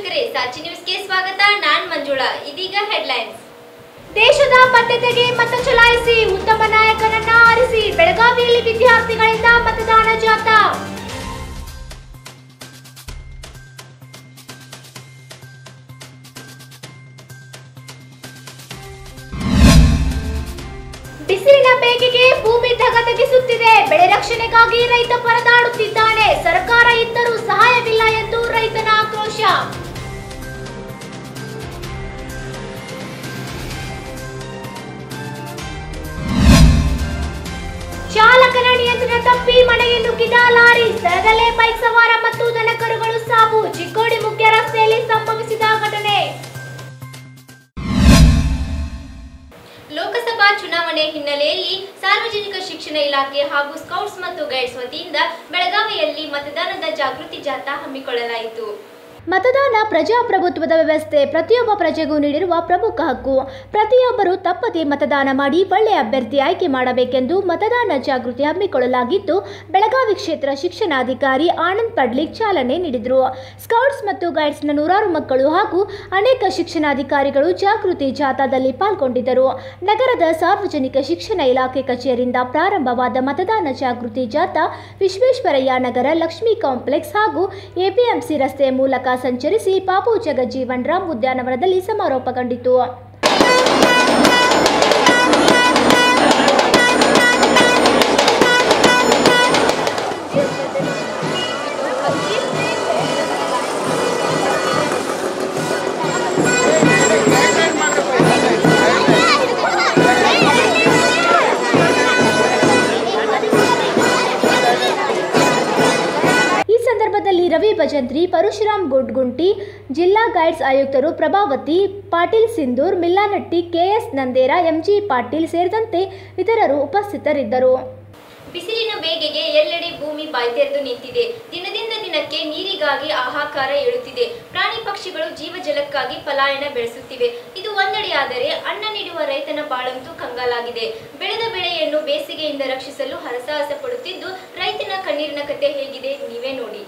ವೀಕ್ಷಕರೇ ಸಾಚಿ ನ್ಯೂಸ್ಗೆ ಸ್ವಾಗತ ನಾನ್ ಮಂಜುಳಾ ಇದೀಗ ಹೆಡ್ಲೈನ್ಸ್ ದೇಶದ ಬದ್ಧತೆಗೆ ಮತ ಚಲಾಯಿಸಿ ಉತ್ತಮ ನಾಯಕನನ್ನ ಆರಿಸಿ ಬೆಳಗಾವಿಯಲ್ಲಿ ವಿದ್ಯಾರ್ಥಿಗಳಿಂದ ಮತದಾನ ಜಾಥಾ ಬಿಸಿಲಿನ ಬೇಗೆಗೆ ಭೂಮಿ ಧಗಧಗಿಸುತ್ತಿದೆ ಬೆಳೆ ರಕ್ಷಣೆಗಾಗಿ ರೈತ ಪರದಾಡುತ್ತಿದ್ದಾನೆ ಸರ್ಕಾರ ಇದ್ದರೂ ಸಹಾಯವಿಲ್ಲ ಎಂದು ರೈತನ ಆಕ್ರೋಶ ಚಾಲಕನ ನಿಯಂತ್ರಣ ತಪ್ಪಿ ಮನೆಗೆ ನುಗ್ಗಿದ ಲಾರಿ ಸ್ಥಳದಲ್ಲೇ ಬೈಕ್ ಸವಾರ ಮತ್ತು ದನಕರುಗಳು ಸಾವು ಚಿಕ್ಕೋಡಿ ಮುಖ್ಯ ರಸ್ತೆಯಲ್ಲಿ ಸಂಭವಿಸಿದ ಘಟನೆ ಲೋಕಸಭಾ ಚುನಾವಣೆ ಹಿನ್ನೆಲೆಯಲ್ಲಿ ಸಾರ್ವಜನಿಕ ಶಿಕ್ಷಣ ಇಲಾಖೆ ಹಾಗೂ ಸ್ಕೌಟ್ಸ್ ಮತ್ತು ಗೈಡ್ಸ್ ವತಿಯಿಂದ ಬೆಳಗಾವಿಯಲ್ಲಿ ಮತದಾನದ ಜಾಗೃತಿ ಜಾಥಾ ಹಮ್ಮಿಕೊಳ್ಳಲಾಯಿತು ಮತದಾನ ಪ್ರಜಾಪ್ರಭುತ್ವದ ವ್ಯವಸ್ಥೆ ಪ್ರತಿಯೊಬ್ಬ ಪ್ರಜೆಗೂ ನೀಡಿರುವ ಪ್ರಮುಖ ಹಕ್ಕು ಪ್ರತಿಯೊಬ್ಬರು ತಪ್ಪದೆ ಮತದಾನ ಮಾಡಿ ಒಳ್ಳೆಯ ಅಭ್ಯರ್ಥಿ ಆಯ್ಕೆ ಮಾಡಬೇಕೆಂದು ಮತದಾನ ಜಾಗೃತಿ ಹಮ್ಮಿಕೊಳ್ಳಲಾಗಿದ್ದು ಬೆಳಗಾವಿ ಕ್ಷೇತ್ರ ಶಿಕ್ಷಣಾಧಿಕಾರಿ ಆನಂದ್ ಪಡ್ಲಿಕ್ ಚಾಲನೆ ನೀಡಿದರು ಸ್ಕೌಟ್ಸ್ ಮತ್ತು ಗೈಡ್ಸ್ನ ನೂರಾರು ಮಕ್ಕಳು ಹಾಗೂ ಅನೇಕ ಶಿಕ್ಷಣಾಧಿಕಾರಿಗಳು ಜಾಗೃತಿ ಜಾಥಾದಲ್ಲಿ ಪಾಲ್ಗೊಂಡಿದ್ದರು ನಗರದ ಸಾರ್ವಜನಿಕ ಶಿಕ್ಷಣ ಇಲಾಖೆ ಕಚೇರಿಯಿಂದ ಪ್ರಾರಂಭವಾದ ಮತದಾನ ಜಾಗೃತಿ ಜಾಥಾ ವಿಶ್ವೇಶ್ವರಯ್ಯ ನಗರ ಲಕ್ಷ್ಮೀ ಕಾಂಪ್ಲೆಕ್ಸ್ ಹಾಗೂ ಎಪಿಎಂಸಿ ರಸ್ತೆ ಮೂಲಕ ಸಂಚರಿಸಿ ಬಾಬು ಜಗಜೀವನ್ ರಾಮ್ ಉದ್ಯಾನವನದಲ್ಲಿ ಸಮಾರೋಪಗೊಂಡಿತು ಈ ಸಂದರ್ಭದಲ್ಲಿ ರವಿ ಭಜಂತ್ರಿ ಪರಶುರಾಮ್ ಗುಡ್ಗುಂಟಿ ಜಿಲ್ಲಾ ಗೈಡ್ಸ್ ಆಯುಕ್ತರು ಪ್ರಭಾವತಿ ಪಾಟೀಲ್ ಸಿಂಧೂರ್ ಮಿಲ್ಲಾನಟ್ಟಿ ಕೆಎಸ್ ನಂದೇರ ಎಂಜಿ ಪಾಟೀಲ್ ಸೇರಿದಂತೆ ಇತರರು ಉಪಸ್ಥಿತರಿದ್ದರು ಬಿಸಿಲಿನ ಬೇಗೆಗೆ ಎಲ್ಲೆಡೆ ಭೂಮಿ ಬಾಯ್ದೆರೆದು ನಿಂತಿದೆ ದಿನದಿಂದ ದಿನಕ್ಕೆ ನೀರಿಗಾಗಿ ಹಾಹಾಕಾರ ಏಳುತ್ತಿದೆ ಪ್ರಾಣಿ ಪಕ್ಷಿಗಳು ಜೀವಜಲಕ್ಕಾಗಿ ಪಲಾಯನ ಬೆಳೆಸುತ್ತಿವೆ ಇದು ಒಂದೆಡೆಯಾದರೆ ಅನ್ನ ನೀಡುವ ರೈತನ ಬಾಳಂತೂ ಕಂಗಾಲಾಗಿದೆ ಬೆಳೆದ ಬೆಳೆಯನ್ನು ಬೇಸಿಗೆಯಿಂದ ರಕ್ಷಿಸಲು ಹರಸಾಹಸ ಪಡುತ್ತಿದ್ದು ರೈತನ ಕಣ್ಣೀರಿನ ಕತೆ ಹೇಗಿದೆ ನೀವೇ ನೋಡಿ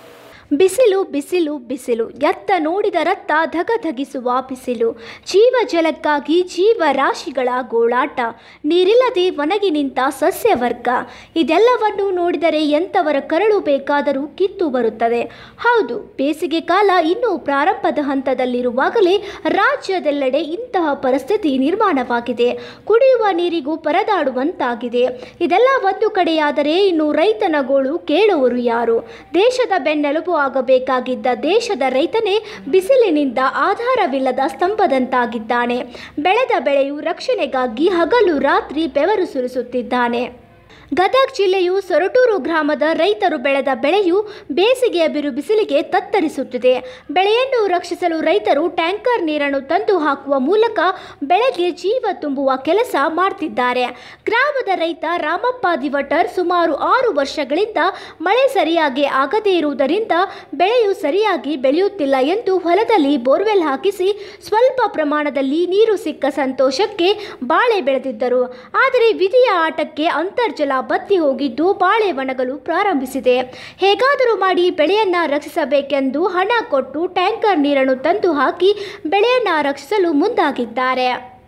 ಬಿಸಿಲು ಬಿಸಿಲು ಬಿಸಿಲು ಎತ್ತ ನೋಡಿದ ರತ್ತ ಧಗಧಗಿಸುವ ಬಿಸಿಲು ಜೀವ ಜಲಕ್ಕಾಗಿ ಜೀವರಾಶಿಗಳ ಗೋಳಾಟ ನೀರಿಲ್ಲದೆ ಒಣಗಿ ನಿಂತ ಸಸ್ಯವರ್ಗ ಇದೆಲ್ಲವನ್ನು ನೋಡಿದರೆ ಎಂಥವರ ಕರಳು ಬೇಕಾದರೂ ಕಿತ್ತು ಬರುತ್ತದೆ ಹೌದು ಬೇಸಿಗೆ ಕಾಲ ಇನ್ನೂ ಪ್ರಾರಂಭದ ಹಂತದಲ್ಲಿರುವಾಗಲೇ ರಾಜ್ಯದೆಲ್ಲೆಡೆ ಇಂತಹ ಪರಿಸ್ಥಿತಿ ನಿರ್ಮಾಣವಾಗಿದೆ ಕುಡಿಯುವ ನೀರಿಗೂ ಪರದಾಡುವಂತಾಗಿದೆ ಇದೆಲ್ಲ ಒಂದು ಕಡೆಯಾದರೆ ಇನ್ನು ರೈತನ ಗೋಳು ಕೇಳುವರು ಯಾರು ದೇಶದ ಬೆನ್ನೆಲುಬು ಆಗಬೇಕಾಗಿದ್ದ ದೇಶದ ರೈತನೇ ಬಿಸಿಲಿನಿಂದ ಆಧಾರವಿಲ್ಲದ ಸ್ತಂಭದಂತಾಗಿದ್ದಾನೆ ಬೆಳೆದ ಬೆಳೆಯು ರಕ್ಷಣೆಗಾಗಿ ಹಗಲು ರಾತ್ರಿ ಬೆವರು ಸುರಿಸುತ್ತಿದ್ದಾನೆ ಗದಗ ಜಿಲ್ಲೆಯು ಸೊರಟೂರು ಗ್ರಾಮದ ರೈತರು ಬೆಳೆದ ಬೆಳೆಯು ಬೇಸಿಗೆಯ ಬಿರು ಬಿಸಿಲಿಗೆ ತತ್ತರಿಸುತ್ತಿದೆ ಬೆಳೆಯನ್ನು ರಕ್ಷಿಸಲು ರೈತರು ಟ್ಯಾಂಕರ್ ನೀರನ್ನು ತಂದು ಹಾಕುವ ಮೂಲಕ ಬೆಳೆಗೆ ಜೀವ ತುಂಬುವ ಕೆಲಸ ಮಾಡ್ತಿದ್ದಾರೆ ಗ್ರಾಮದ ರೈತ ರಾಮಪ್ಪ ದಿವಟರ್ ಸುಮಾರು ಆರು ವರ್ಷಗಳಿಂದ ಮಳೆ ಸರಿಯಾಗಿ ಆಗದೇ ಇರುವುದರಿಂದ ಬೆಳೆಯು ಸರಿಯಾಗಿ ಬೆಳೆಯುತ್ತಿಲ್ಲ ಎಂದು ಹೊಲದಲ್ಲಿ ಬೋರ್ವೆಲ್ ಹಾಕಿಸಿ ಸ್ವಲ್ಪ ಪ್ರಮಾಣದಲ್ಲಿ ನೀರು ಸಿಕ್ಕ ಸಂತೋಷಕ್ಕೆ ಬಾಳೆ ಬೆಳೆದಿದ್ದರು ಆದರೆ ವಿಧಿಯ ಆಟಕ್ಕೆ ಅಂತರ್ಜಲ ಬತ್ತಿ ಹೋಗಿದ್ದು ಬಾಳೆ ಒಣಗಲು ಪ್ರಾರಂಭಿಸಿದೆ ಹೇಗಾದರೂ ಮಾಡಿ ಬೆಳೆಯನ್ನ ರಕ್ಷಿಸಬೇಕೆಂದು ಹಣ ಕೊಟ್ಟು ಟ್ಯಾಂಕರ್ ನೀರನ್ನು ತಂದು ಹಾಕಿ ಬೆಳೆಯನ್ನ ರಕ್ಷಿಸಲು ಮುಂದಾಗಿದ್ದಾರೆ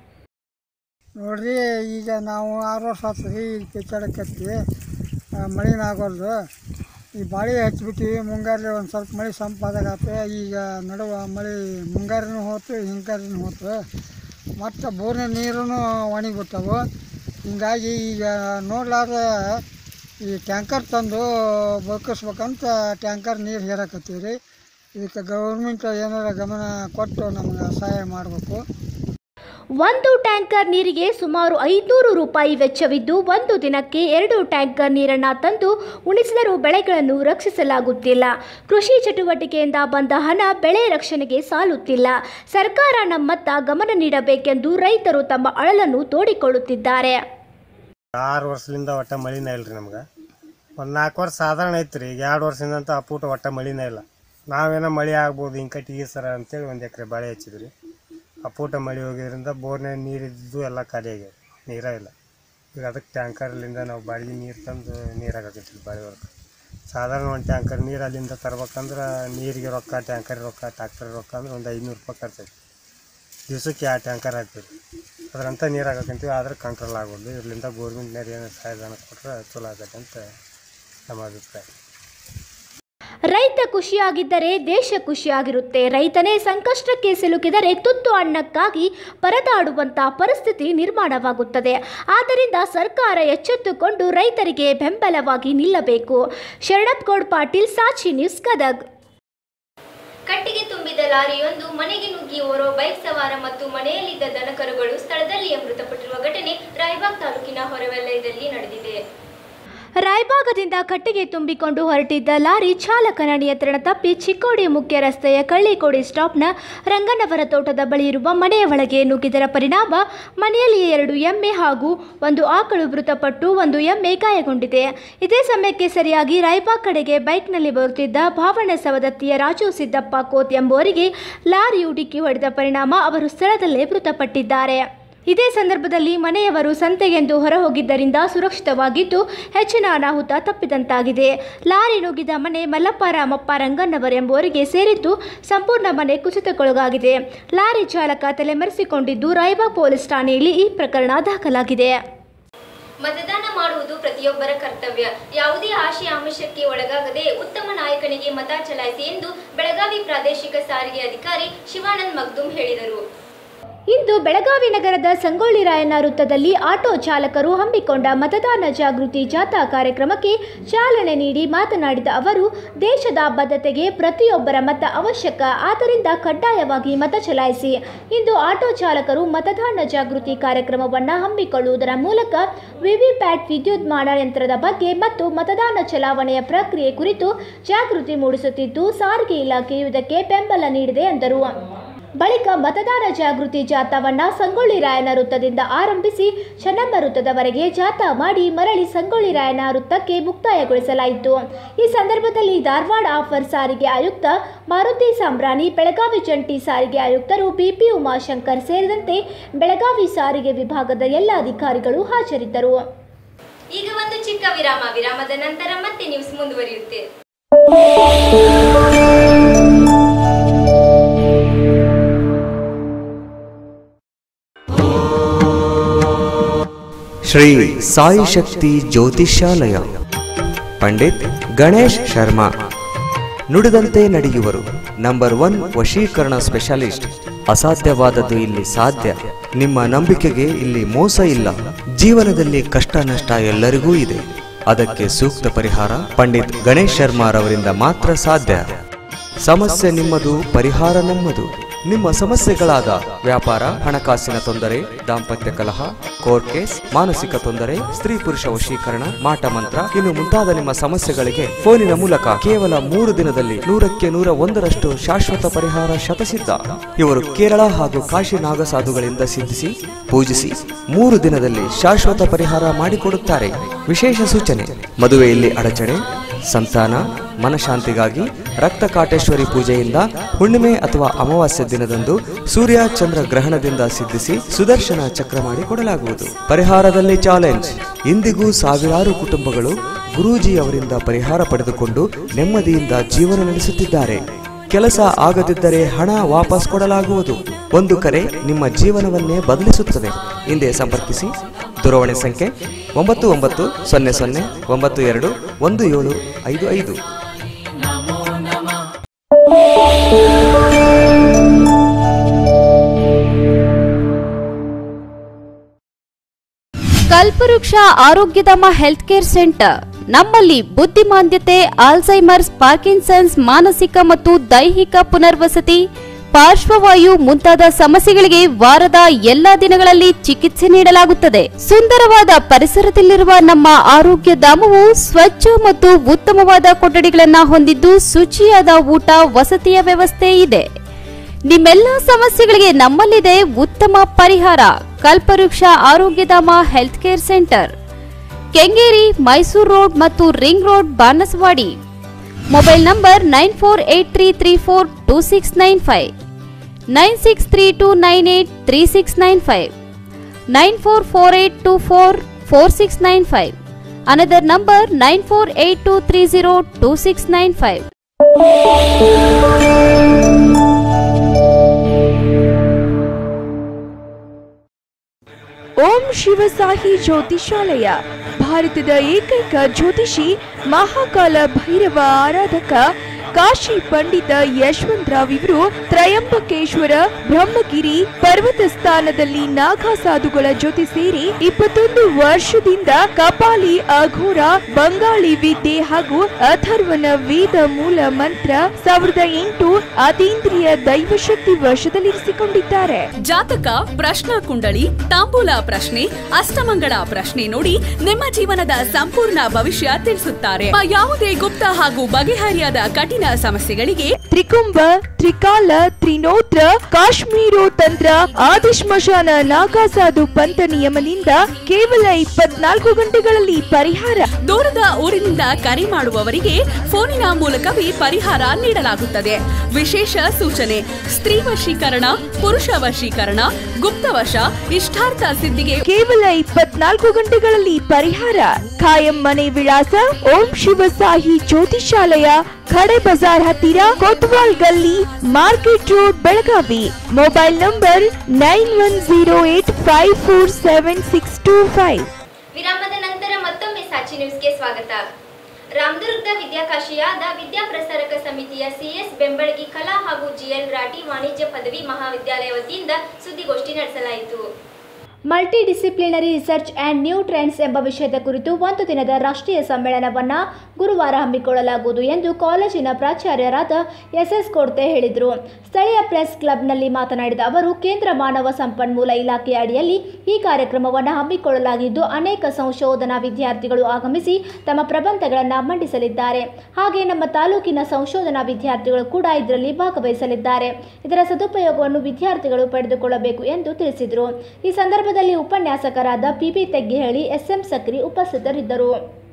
ನೋಡ್ರಿ ಈಗ ನಾವು ಆರು ವರ್ಷ ಆತ್ರಿ ಈಗ ಕಿಚ್ಚಾಡಕತ್ತಿ ಮಳೆನ ಆಗೋಲ್ದು ಈ ಬಾಳೆ ಹಚ್ಬಿಟ್ಟಿವಿ ಮುಂಗಾರಿ ಒಂದು ಸ್ವಲ್ಪ ಮಳೆ ಸಂಪಾದಾಗತ್ತೆ ಈಗ ನಡುವ ಮಳೆ ಮುಂಗಾರಿನೂ ಹೋತು ಹಿಂಗಾರಿನೂ ಹೋತು ಮತ್ತು ಬೋರ್ನ ನೀರೂ ಒಣಗಿಬಿಟ್ಟವು ಹಿಂಗಾಗಿ ಈಗ ನೋಡ್ಲಾರ್ದೆ ಈ ಟ್ಯಾಂಕರ್ ತಂದು ಬದುಕಿಸ್ಬೇಕಂತ ಟ್ಯಾಂಕರ್ ನೀರು ಹೇರಕತ್ತೀವಿ ರೀ ಇದಕ್ಕೆ ಗೌರ್ಮೆಂಟ್ ಏನಾರ ಗಮನ ಕೊಟ್ಟು ನಮ್ಗೆ ಸಹಾಯ ಮಾಡಬೇಕು ಒಂದು ಟ್ಯಾಂಕರ್ ನೀರಿಗೆ ಸುಮಾರು ಐನೂರು ರೂಪಾಯಿ ವೆಚ್ಚವಿದ್ದು ಒಂದು ದಿನಕ್ಕೆ ಎರಡು ಟ್ಯಾಂಕರ್ ನೀರನ್ನು ತಂದು ಉಣಿಸಿದರೂ ಬೆಳೆಗಳನ್ನು ರಕ್ಷಿಸಲಾಗುತ್ತಿಲ್ಲ ಕೃಷಿ ಚಟುವಟಿಕೆಯಿಂದ ಬಂದ ಹಣ ಬೆಳೆ ರಕ್ಷಣೆಗೆ ಸಾಲುತ್ತಿಲ್ಲ ಸರ್ಕಾರ ನಮ್ಮತ್ತ ಗಮನ ನೀಡಬೇಕೆಂದು ರೈತರು ತಮ್ಮ ಅಳಲನ್ನು ತೋಡಿಕೊಳ್ಳುತ್ತಿದ್ದಾರೆ ಆರು ವರ್ಷದಿಂದ ಒಟ್ಟ ಮಳಿನೇ ಇಲ್ಲ ರೀ ನಮ್ಗೆ ಒಂದು ನಾಲ್ಕು ವರ್ಷ ಸಾಧಾರಣ ಐತೆ ರೀ ಈಗ ಎರಡು ವರ್ಷದಿಂದ ಅಂತೂ ಅಪ್ಪೂಟ ಒಟ್ಟ ಮಳಿನೇ ಇಲ್ಲ ನಾವೇನೋ ಮಳೆ ಆಗ್ಬೋದು ಹಿಂಗೆ ಕಟ್ಟಿಗೆ ಸರ ಅಂತೇಳಿ ಒಂದು ಎಕರೆ ಬಾಳೆ ಹಚ್ಚಿದ್ರಿ ಅಪ್ಪೂಟ ಮಳೆ ಹೋಗಿದ್ರಿಂದ ಬೋರ್ನ್ಯಾಗ ನೀರು ಇದ್ದಿದ್ದು ಎಲ್ಲ ಖಾಲಿ ಆಗ್ಯಾವ ನೀರೇ ಇಲ್ಲ ಈಗ ಅದಕ್ಕೆ ಟ್ಯಾಂಕರ್ಲಿಂದ ನಾವು ಬಾಡಿಗೆ ನೀರು ತಂದು ನೀರು ಹಾಕಕತ್ತೀವಿ ಬಾಳೆ ಒಳಗೆ ಸಾಧಾರಣ ಒಂದು ಟ್ಯಾಂಕರ್ ನೀರು ಅಲ್ಲಿಂದ ತರ್ಬೇಕಂದ್ರೆ ನೀರಿಗೆ ರೊಕ್ಕ ಟ್ಯಾಂಕರ್ ರೊಕ್ಕ ಟ್ಯಾಕ್ಟರ್ ರೊಕ್ಕ ಅಂದ್ರೆ ಒಂದು ಐನೂರು ರೂಪಾಯಿ ಖರ್ಚೈತಿ ದಿವ್ಸಕ್ಕೆ ಯಾವ ಟ್ಯಾಂಕರ್ ಹಾಕ್ತೀವಿ ಅದರಂತ ನೀರು ಹಾಕಂತೀವಿ ಆದ್ರೆ ಕಂಟ್ರೋಲ್ ಆಗೋದು ಇದರಿಂದ ಗೋರ್ಮೆಂಟ್ನವ್ರು ಏನು ಸಹಾಯಧನ ಕೊಟ್ಟರೆ ಚಲೋ ಆಗತ್ತೆ ಅಂತ ನಮ್ಮ ಅಭಿಪ್ರಾಯ ರೈತ ಖುಷಿಯಾಗಿದ್ದರೆ ದೇಶ ಖುಷಿಯಾಗಿರುತ್ತೆ ರೈತನೇ ಸಂಕಷ್ಟಕ್ಕೆ ಸಿಲುಕಿದರೆ ತುತ್ತು ಅನ್ನಕ್ಕಾಗಿ ಪರದಾಡುವಂಥ ಪರಿಸ್ಥಿತಿ ನಿರ್ಮಾಣವಾಗುತ್ತದೆ ಆದ್ದರಿಂದ ಸರ್ಕಾರ ಎಚ್ಚೆತ್ತುಕೊಂಡು ರೈತರಿಗೆ ಬೆಂಬಲವಾಗಿ ನಿಲ್ಲಬೇಕು ಶರಣಪ್ಗೌಡ್ ಪಾಟೀಲ್ ಸಾಕ್ಷಿ ನ್ಯೂಸ್ ಗದಗ್ ಕಟ್ಟಿಗೆ ತುಂಬಿದ ಲಾರಿಯೊಂದು ಮನೆಗೆ ನುಗ್ಗಿ ಓರ್ವ ಬೈಕ್ ಸವಾರ ಮತ್ತು ಮನೆಯಲ್ಲಿದ್ದ ದನಕರುಗಳು ಸ್ಥಳದಲ್ಲಿಯೇ ಮೃತಪಟ್ಟಿರುವ ಘಟನೆ ರಾಯಬಾಗ್ ತಾಲೂಕಿನ ಹೊರವಲಯದಲ್ಲಿ ನಡೆದಿದೆ ರಾಯಬಾಗದಿಂದ ಕಟ್ಟಿಗೆ ತುಂಬಿಕೊಂಡು ಹೊರಟಿದ್ದ ಲಾರಿ ಚಾಲಕನ ನಿಯಂತ್ರಣ ತಪ್ಪಿ ಚಿಕ್ಕೋಡಿ ಮುಖ್ಯ ರಸ್ತೆಯ ಕಳ್ಳಿಕೋಡಿ ಸ್ಟಾಪ್ನ ರಂಗನವರ ತೋಟದ ಬಳಿ ಇರುವ ಮನೆಯ ಒಳಗೆ ನುಗ್ಗಿದರ ಪರಿಣಾಮ ಮನೆಯಲ್ಲಿ ಎರಡು ಎಮ್ಮೆ ಹಾಗೂ ಒಂದು ಆಕಳು ಮೃತಪಟ್ಟು ಒಂದು ಎಮ್ಮೆ ಗಾಯಗೊಂಡಿದೆ ಇದೇ ಸಮಯಕ್ಕೆ ಸರಿಯಾಗಿ ರಾಯಬಾಗ್ ಕಡೆಗೆ ಬೈಕ್ನಲ್ಲಿ ಬರುತ್ತಿದ್ದ ಭಾವನ ಸವದತ್ತಿಯ ರಾಜು ಸಿದ್ದಪ್ಪ ಕೋತ್ ಎಂಬುವರಿಗೆ ಲಾರಿಯು ಡಿಕ್ಕಿ ಹೊಡೆದ ಪರಿಣಾಮ ಅವರು ಸ್ಥಳದಲ್ಲೇ ಮೃತಪಟ್ಟಿದ್ದಾರೆ ಇದೇ ಸಂದರ್ಭದಲ್ಲಿ ಮನೆಯವರು ಸಂತೆಗೆಂದು ಹೊರಹೋಗಿದ್ದರಿಂದ ಸುರಕ್ಷಿತವಾಗಿದ್ದು ಹೆಚ್ಚಿನ ಅನಾಹುತ ತಪ್ಪಿದಂತಾಗಿದೆ ಲಾರಿ ನುಗ್ಗಿದ ಮನೆ ಮಲ್ಲಪ್ಪ ರಾಮಪ್ಪ ರಂಗಣ್ಣವರ್ ಎಂಬುವರಿಗೆ ಸೇರಿದ್ದು ಸಂಪೂರ್ಣ ಮನೆ ಕುಸಿತಕ್ಕೊಳಗಾಗಿದೆ ಲಾರಿ ಚಾಲಕ ತಲೆಮರೆಸಿಕೊಂಡಿದ್ದು ರಾಯಬಾಗ್ ಪೊಲೀಸ್ ಠಾಣೆಯಲ್ಲಿ ಈ ಪ್ರಕರಣ ದಾಖಲಾಗಿದೆ ಮತದಾನ ಮಾಡುವುದು ಪ್ರತಿಯೊಬ್ಬರ ಕರ್ತವ್ಯ ಯಾವುದೇ ಆಶೆ ಆಮಿಷಕ್ಕೆ ಒಳಗಾಗದೆ ಉತ್ತಮ ನಾಯಕನಿಗೆ ಮತ ಚಲಾಯಿಸಿ ಎಂದು ಬೆಳಗಾವಿ ಪ್ರಾದೇಶಿಕ ಸಾರಿಗೆ ಅಧಿಕಾರಿ ಶಿವಾನಂದ್ ಮಗ್ದುಮ್ ಹೇಳಿದರು ಇಂದು ಬೆಳಗಾವಿ ನಗರದ ಸಂಗೊಳ್ಳಿ ರಾಯಣ್ಣ ವೃತ್ತದಲ್ಲಿ ಆಟೋ ಚಾಲಕರು ಹಮ್ಮಿಕೊಂಡ ಮತದಾನ ಜಾಗೃತಿ ಜಾಥಾ ಕಾರ್ಯಕ್ರಮಕ್ಕೆ ಚಾಲನೆ ನೀಡಿ ಮಾತನಾಡಿದ ಅವರು ದೇಶದ ಬದ್ಧತೆಗೆ ಪ್ರತಿಯೊಬ್ಬರ ಮತ ಅವಶ್ಯಕ ಆದ್ದರಿಂದ ಕಡ್ಡಾಯವಾಗಿ ಮತ ಚಲಾಯಿಸಿ ಇಂದು ಆಟೋ ಚಾಲಕರು ಮತದಾನ ಜಾಗೃತಿ ಕಾರ್ಯಕ್ರಮವನ್ನು ಹಮ್ಮಿಕೊಳ್ಳುವುದರ ಮೂಲಕ ವಿವಿಪ್ಯಾಟ್ ವಿದ್ಯುನ್ಮಾನ ಯಂತ್ರದ ಬಗ್ಗೆ ಮತ್ತು ಮತದಾನ ಚಲಾವಣೆಯ ಪ್ರಕ್ರಿಯೆ ಕುರಿತು ಜಾಗೃತಿ ಮೂಡಿಸುತ್ತಿದ್ದು ಸಾರಿಗೆ ಇಲಾಖೆಯು ಇದಕ್ಕೆ ಬೆಂಬಲ ನೀಡಿದೆ ಎಂದರು ಬಳಿಕ ಮತದಾರ ಜಾಗೃತಿ ಜಾಥಾವನ್ನ ಸಂಗೊಳ್ಳಿ ರಾಯನ ವೃತ್ತದಿಂದ ಆರಂಭಿಸಿ ಚೆನ್ನಮ್ಮ ವೃತ್ತದವರೆಗೆ ಜಾಥಾ ಮಾಡಿ ಮರಳಿ ಸಂಗೊಳ್ಳಿ ರಾಯನ ವೃತ್ತಕ್ಕೆ ಮುಕ್ತಾಯಗೊಳಿಸಲಾಯಿತು ಈ ಸಂದರ್ಭದಲ್ಲಿ ಧಾರವಾಡ ಆಫರ್ ಸಾರಿಗೆ ಆಯುಕ್ತ ಮಾರುತಿ ಸಾಂಬ್ರಾಣಿ ಬೆಳಗಾವಿ ಜಂಟಿ ಸಾರಿಗೆ ಆಯುಕ್ತರು ಬಿಪಿ ಉಮಾಶಂಕರ್ ಸೇರಿದಂತೆ ಬೆಳಗಾವಿ ಸಾರಿಗೆ ವಿಭಾಗದ ಎಲ್ಲ ಅಧಿಕಾರಿಗಳು ಹಾಜರಿದ್ದರು ಈಗ ಒಂದು ಚಿಕ್ಕ ವಿರಾಮ ವಿರಾಮದ ನಂತರ ಮತ್ತೆ ನ್ಯೂಸ್ ಮುಂದುವರಿಯುತ್ತೆ ಶ್ರೀ ಸಾಯಿ ಶಕ್ತಿ ಜ್ಯೋತಿಷ್ಯಾಲಯ ಪಂಡಿತ್ ಗಣೇಶ್ ಶರ್ಮಾ ನುಡಿದಂತೆ ನಡೆಯುವರು ನಂಬರ್ ಒನ್ ವಶೀಕರಣ ಸ್ಪೆಷಲಿಸ್ಟ್ ಅಸಾಧ್ಯವಾದದ್ದು ಇಲ್ಲಿ ಸಾಧ್ಯ ನಿಮ್ಮ ನಂಬಿಕೆಗೆ ಇಲ್ಲಿ ಮೋಸ ಇಲ್ಲ ಜೀವನದಲ್ಲಿ ಕಷ್ಟ ನಷ್ಟ ಎಲ್ಲರಿಗೂ ಇದೆ ಅದಕ್ಕೆ ಸೂಕ್ತ ಪರಿಹಾರ ಪಂಡಿತ್ ಗಣೇಶ್ ಶರ್ಮಾರವರಿಂದ ಮಾತ್ರ ಸಾಧ್ಯ ಸಮಸ್ಯೆ ನಿಮ್ಮದು ಪರಿಹಾರ ನಮ್ಮದು ನಿಮ್ಮ ಸಮಸ್ಯೆಗಳಾದ ವ್ಯಾಪಾರ ಹಣಕಾಸಿನ ತೊಂದರೆ ದಾಂಪತ್ಯ ಕಲಹ ಕೋರ್ಟ್ ಕೇಸ್ ಮಾನಸಿಕ ತೊಂದರೆ ಸ್ತ್ರೀ ಪುರುಷ ವಶೀಕರಣ ಮಾಟ ಮಂತ್ರ ಇನ್ನು ಮುಂತಾದ ನಿಮ್ಮ ಸಮಸ್ಯೆಗಳಿಗೆ ಫೋನಿನ ಮೂಲಕ ಕೇವಲ ಮೂರು ದಿನದಲ್ಲಿ ನೂರಕ್ಕೆ ನೂರ ಒಂದರಷ್ಟು ಶಾಶ್ವತ ಪರಿಹಾರ ಶತಸಿದ್ಧ ಇವರು ಕೇರಳ ಹಾಗೂ ಕಾಶಿ ನಾಗಸಾಧುಗಳಿಂದ ಸಿದ್ಧಿಸಿ ಪೂಜಿಸಿ ಮೂರು ದಿನದಲ್ಲಿ ಶಾಶ್ವತ ಪರಿಹಾರ ಮಾಡಿಕೊಡುತ್ತಾರೆ ವಿಶೇಷ ಸೂಚನೆ ಮದುವೆಯಲ್ಲಿ ಅಡಚಣೆ ಸಂತಾನ ಮನಶಾಂತಿಗಾಗಿ ರಕ್ತ ಕಾಟೇಶ್ವರಿ ಪೂಜೆಯಿಂದ ಹುಣ್ಣಿಮೆ ಅಥವಾ ಅಮಾವಾಸ್ಯ ದಿನದಂದು ಸೂರ್ಯ ಚಂದ್ರ ಗ್ರಹಣದಿಂದ ಸಿದ್ಧಿಸಿ ಸುದರ್ಶನ ಚಕ್ರ ಮಾಡಿ ಕೊಡಲಾಗುವುದು ಪರಿಹಾರದಲ್ಲಿ ಚಾಲೆಂಜ್ ಇಂದಿಗೂ ಸಾವಿರಾರು ಕುಟುಂಬಗಳು ಗುರೂಜಿ ಅವರಿಂದ ಪರಿಹಾರ ಪಡೆದುಕೊಂಡು ನೆಮ್ಮದಿಯಿಂದ ಜೀವನ ನಡೆಸುತ್ತಿದ್ದಾರೆ ಕೆಲಸ ಆಗದಿದ್ದರೆ ಹಣ ವಾಪಸ್ ಕೊಡಲಾಗುವುದು ಒಂದು ಕರೆ ನಿಮ್ಮ ಜೀವನವನ್ನೇ ಬದಲಿಸುತ್ತದೆ ಹಿಂದೆ ಸಂಪರ್ಕಿಸಿ ದೂರವಾಣಿ ಸಂಖ್ಯೆ ಒಂಬತ್ತು ಒಂಬತ್ತು ಸೊನ್ನೆ ಸೊನ್ನೆ ಒಂಬತ್ತು ಎರಡು ಒಂದು ಏಳು ಐದು ಐದು ಕಲ್ಪವೃಕ್ಷ ಆರೋಗ್ಯಧಾಮ ಹೆಲ್ತ್ ಕೇರ್ ಸೆಂಟರ್ ನಮ್ಮಲ್ಲಿ ಬುದ್ಧಿಮಾಂದ್ಯತೆ ಆಲ್ಝೈಮರ್ಸ್ ಪಾರ್ಕಿನ್ಸನ್ಸ್ ಮಾನಸಿಕ ಮತ್ತು ದೈಹಿಕ ಪುನರ್ವಸತಿ ಪಾರ್ಶ್ವವಾಯು ಮುಂತಾದ ಸಮಸ್ಯೆಗಳಿಗೆ ವಾರದ ಎಲ್ಲಾ ದಿನಗಳಲ್ಲಿ ಚಿಕಿತ್ಸೆ ನೀಡಲಾಗುತ್ತದೆ ಸುಂದರವಾದ ಪರಿಸರದಲ್ಲಿರುವ ನಮ್ಮ ಆರೋಗ್ಯ ಧಾಮವು ಸ್ವಚ್ಛ ಮತ್ತು ಉತ್ತಮವಾದ ಕೊಠಡಿಗಳನ್ನ ಹೊಂದಿದ್ದು ಶುಚಿಯಾದ ಊಟ ವಸತಿಯ ವ್ಯವಸ್ಥೆ ಇದೆ ನಿಮ್ಮೆಲ್ಲ ಸಮಸ್ಯೆಗಳಿಗೆ ನಮ್ಮಲ್ಲಿದೆ ಉತ್ತಮ ಪರಿಹಾರ Kalpavriksha Arogyadhama health care centre Kengeri Mysuru road ಮತ್ತು ring road Banaswadi mobile number nine four eight three three four two six nine five nine six three two nine eight three six nine five nine four four eight two four four six nine five another number nine four eight two three zero two six nine five ಓಂ ಶಿವಸಾಹಿ ಜ್ಯೋತಿಷಾಲಯ ಭಾರತದ ಏಕೈಕ ಜ್ಯೋತಿಷಿ ಮಹಾಕಾಲ ಭೈರವ ಆರಾಧಕ ಕಾಶಿ ಪಂಡಿತ ಯಶವಂತರಾವ್ ಇವರು ತ್ರಯಂಬಕೇಶ್ವರ ಬ್ರಹ್ಮಗಿರಿ ಪರ್ವತ ಸ್ಥಾನದಲ್ಲಿ ನಾಗಾ ಸಾಧುಗಳ ಜೊತೆ ಸೇರಿ ಇಪ್ಪತ್ತೊಂದು ವರ್ಷದಿಂದ ಕಪಾಲಿ ಅಘೋರ ಬಂಗಾಳಿ ವಿದ್ಯೆ ಹಾಗೂ ಅಥರ್ವನ ವೇದ ಮೂಲ ಮಂತ್ರ ಸಾವಿರದ ಎಂಟು ಅತೀಂದ್ರಿಯ ದೈವಶಕ್ತಿ ವಶದಲ್ಲಿರಿಸಿಕೊಂಡಿದ್ದಾರೆ ಜಾತಕ ಪ್ರಶ್ನಾ ಕುಂಡಳಿ ತಾಂಬೂಲ ಪ್ರಶ್ನೆ ಅಷ್ಟಮಂಗಳ ಪ್ರಶ್ನೆ ನೋಡಿ ನಿಮ್ಮ ಜೀವನದ ಸಂಪೂರ್ಣ ಭವಿಷ್ಯ ತಿಳಿಸುತ್ತಾರೆ ಆ ಯಾವುದೇ ಗುಪ್ತ ಹಾಗೂ ಬಗೆಹರಿಯಾದ ಕಠಿಣ ಸಮಸ್ಯೆಗಳಿಗೆ ತ್ರಿಕುಂಭ ತ್ರಿಕಾಲ ತ್ರಿನೋತ್ರ ಕಾಶ್ಮೀರೋ ತಂತ್ರ ಆದಿಶ್ಮಶಾನ ನಾಗಾಸಾಧು ಪಂಥ ನಿಯಮದಿಂದ ಕೇವಲ ಇಪ್ಪತ್ನಾಲ್ಕು ಗಂಟೆಗಳಲ್ಲಿ ಪರಿಹಾರ ದೂರದ ಊರಿನಿಂದ ಕರೆ ಮಾಡುವವರಿಗೆ ಫೋನಿನ ಮೂಲಕವೇ ಪರಿಹಾರ ನೀಡಲಾಗುತ್ತದೆ ವಿಶೇಷ ಸೂಚನೆ ಸ್ತ್ರೀ ವಶೀಕರಣ ಪುರುಷ ವಶೀಕರಣ ಗುಪ್ತವಶ ಇಷ್ಟಾರ್ಥ ಸಿದ್ಧಿಗೆ ಕೇವಲ ಇಪ್ಪತ್ನಾಲ್ಕು ಗಂಟೆಗಳಲ್ಲಿ ಪರಿಹಾರ ಖಾಯಂ ಮನೆ ವಿಳಾಸ ಓಂ ಶಿವಸಾಹಿ ಜ್ಯೋತಿಷಾಲಯ ಖಡೆ ಬಜಾರ್ ಹತ್ತಿರ Kotwal Galli market road Belagavi mobile number nine one zero eight five four seven six two five ವಿರಾಮದ ನಂತರ ಮತ್ತೊಮ್ಮೆ ಸಾಚಿ ನ್ಯೂಸ್ಗೆ ಸ್ವಾಗತ ರಾಮದುರ್ಗದ ವಿದ್ಯಾಕಾಶಿಯಾದ ವಿದ್ಯಾಪ್ರಸಾರಕ ಸಮಿತಿಯ ಸಿಎಸ್ ಬೆಂಬಳಗಿ ಕಲಾ ಹಾಗೂ ಜಿಎಲ್ ರಾಟಿ ವಾಣಿಜ್ಯ ಪದವಿ ಮಹಾವಿದ್ಯಾಲಯ ವತಿಯಿಂದ ಸುದ್ದಿಗೋಷ್ಠಿ ನಡೆಸಲಾಯಿತು multi disciplinary research and new trends ಎಂಬ ವಿಷಯದ ಕುರಿತು ಒಂದು ದಿನದ ರಾಷ್ಟ್ರೀಯ ಸಮ್ಮೇಳನವನ್ನು ಗುರುವಾರ ಹಮ್ಮಿಕೊಳ್ಳಲಾಗುವುದು ಎಂದು ಕಾಲೇಜಿನ ಪ್ರಾಚಾರ್ಯರಾದ ಎಸ್ ಎಸ್ ಕೊಡ್ತೆ ಹೇಳಿದರು ಸ್ಥಳೀಯ ಪ್ರೆಸ್ ಕ್ಲಬ್ನಲ್ಲಿ ಮಾತನಾಡಿದ ಅವರು ಕೇಂದ್ರ ಮಾನವ ಸಂಪನ್ಮೂಲ ಇಲಾಖೆಯ ಅಡಿಯಲ್ಲಿ ಈ ಕಾರ್ಯಕ್ರಮವನ್ನು ಹಮ್ಮಿಕೊಳ್ಳಲಾಗಿದ್ದು ಅನೇಕ ಸಂಶೋಧನಾ ವಿದ್ಯಾರ್ಥಿಗಳು ಆಗಮಿಸಿ ತಮ್ಮ ಪ್ರಬಂಧಗಳನ್ನು ಮಂಡಿಸಲಿದ್ದಾರೆ ಹಾಗೆ ನಮ್ಮ ತಾಲೂಕಿನ ಸಂಶೋಧನಾ ವಿದ್ಯಾರ್ಥಿಗಳು ಕೂಡ ಇದರಲ್ಲಿ ಭಾಗವಹಿಸಲಿದ್ದಾರೆ ಇದರ ಸದುಪಯೋಗವನ್ನು ವಿದ್ಯಾರ್ಥಿಗಳು ಪಡೆದುಕೊಳ್ಳಬೇಕು ಎಂದು ತಿಳಿಸಿದರು ಈ ಸಂದರ್ಭದಲ್ಲಿ ಉಪನ್ಯಾಸಕರಾದ ಪಿಬಿ ತೆಗ್ಗಿಹಳ್ಳಿ ಎಸ್ಎಂ ಸಕ್ರಿ ಉಪಸ್ಥಿತರಿದ್ದರು